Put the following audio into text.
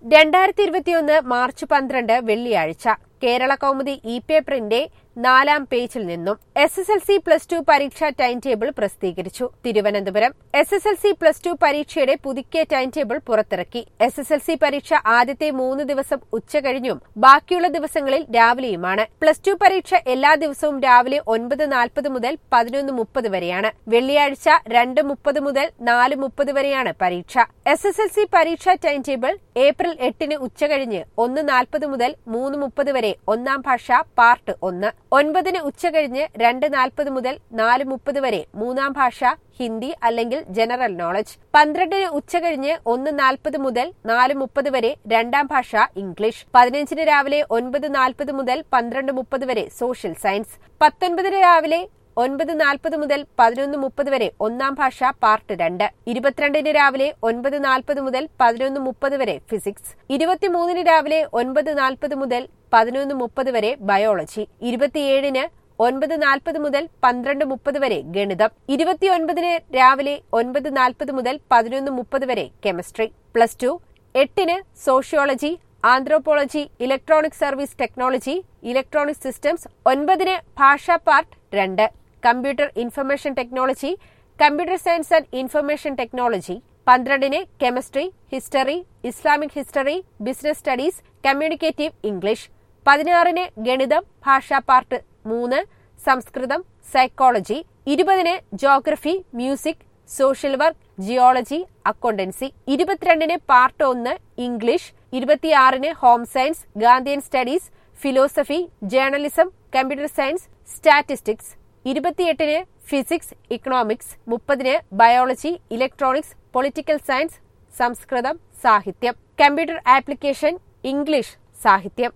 രണ്ടായിരത്തി ഇരുപത്തിയൊന്ന് മാർച്ച് പന്ത്രണ്ട് വെള്ളിയാഴ്ച കേരള കൗമുദി ഇ പേപ്പറിന്റെ നാലാം പേജിൽ നിന്നും S S L C plus two പരീക്ഷാ ടൈം ടേബിൾ പ്രസിദ്ധീകരിച്ചു തിരുവനന്തപുരം S S L C plus two പരീക്ഷയുടെ പുതുക്കിയ ടൈം ടേബിൾ പുറത്തിറക്കി എസ് എസ് എൽ സി പരീക്ഷ ആദ്യത്തെ മൂന്ന് ദിവസം ഉച്ചകഴിഞ്ഞും ബാക്കിയുള്ള ദിവസങ്ങളിൽ രാവിലെയുമാണ് പ്ലസ് ടു പരീക്ഷ എല്ലാ ദിവസവും രാവിലെ ഒൻപത് നാൽപ്പത് മുതൽ പതിനൊന്ന് മുപ്പത് വരെയാണ് വെള്ളിയാഴ്ച രണ്ട് മുപ്പത് മുതൽ നാല് മുപ്പത് വരെയാണ് പരീക്ഷ എസ് എസ് എൽ സി പരീക്ഷാ ടൈം ടേബിൾ ഏപ്രിൽ എട്ടിന് ഉച്ചകഴിഞ്ഞ് ഒന്ന് നാൽപ്പത് മുതൽ മൂന്ന് മുപ്പത് വരെ ഒന്നാം ഭാഷ പാർട്ട് ഒന്ന് ഒൻപതിന് ഉച്ചകഴിഞ്ഞ് രണ്ട് നാൽപ്പത് മുതൽ നാല് മുപ്പത് വരെ മൂന്നാം ഭാഷ ഹിന്ദി അല്ലെങ്കിൽ ജനറൽ നോളജ് പന്ത്രണ്ടിന് ഉച്ചകഴിഞ്ഞ് ഒന്ന് നാൽപ്പത് മുതൽ നാല് മുപ്പത് വരെ രണ്ടാം ഭാഷ ഇംഗ്ലീഷ് പതിനഞ്ചിന് രാവിലെ ഒൻപത് നാൽപ്പത് മുതൽ പന്ത്രണ്ട് മുപ്പത് വരെ സോഷ്യൽ സയൻസ് പത്തൊൻപതിന് രാവിലെ ഒൻപത് നാൽപ്പത് മുതൽ പതിനൊന്ന് മുപ്പത് വരെ ഒന്നാം ഭാഷ പാർട്ട് രണ്ട് ഇരുപത്തിരണ്ടിന് രാവിലെ ഒൻപത് നാൽപ്പത് മുതൽ പതിനൊന്ന് മുപ്പത് വരെ ഫിസിക്സ് ഇരുപത്തിമൂന്നിന് രാവിലെ ഒൻപത് നാൽപ്പത് മുതൽ പതിനൊന്ന് മുപ്പത് വരെ ബയോളജി ഇരുപത്തിയേഴിന് ഒൻപത് നാൽപ്പത് മുതൽ പന്ത്രണ്ട് മുപ്പത് വരെ ഗണിതം ഇരുപത്തിയൊൻപതിന് രാവിലെ ഒൻപത് നാൽപ്പത് മുതൽ പതിനൊന്ന് മുപ്പത് വരെ കെമിസ്ട്രി പ്ലസ് ടു എട്ടിന് sociology anthropology electronic service technology electronic systems ഒൻപതിന് ഭാഷാ പാർട്ട് രണ്ട് computer information technology computer science and information technology പന്ത്രണ്ടിന് chemistry history Islamic history business studies communicative English പതിനാറിന് ഗണിതം ഭാഷാ പാർട്ട് മൂന്ന് സംസ്കൃതം സൈക്കോളജി ഇരുപതിന് geography music social work geology accountancy ഇരുപത്തിരണ്ടിന് പാർട്ട് ഒന്ന് ഇംഗ്ലീഷ് ഇരുപത്തിയാറിന് home science Gandhian studies philosophy journalism computer science statistics ഇരുപത്തിയെട്ടിന് ഫിസിക്സ് ഇക്കണോമിക്സ് മുപ്പതിന് ബയോളജി ഇലക്ട്രോണിക്സ് പൊളിറ്റിക്കൽ സയൻസ് സംസ്കൃതം സാഹിത്യം കമ്പ്യൂട്ടർ ആപ്ലിക്കേഷൻ ഇംഗ്ലീഷ് സാഹിത്യം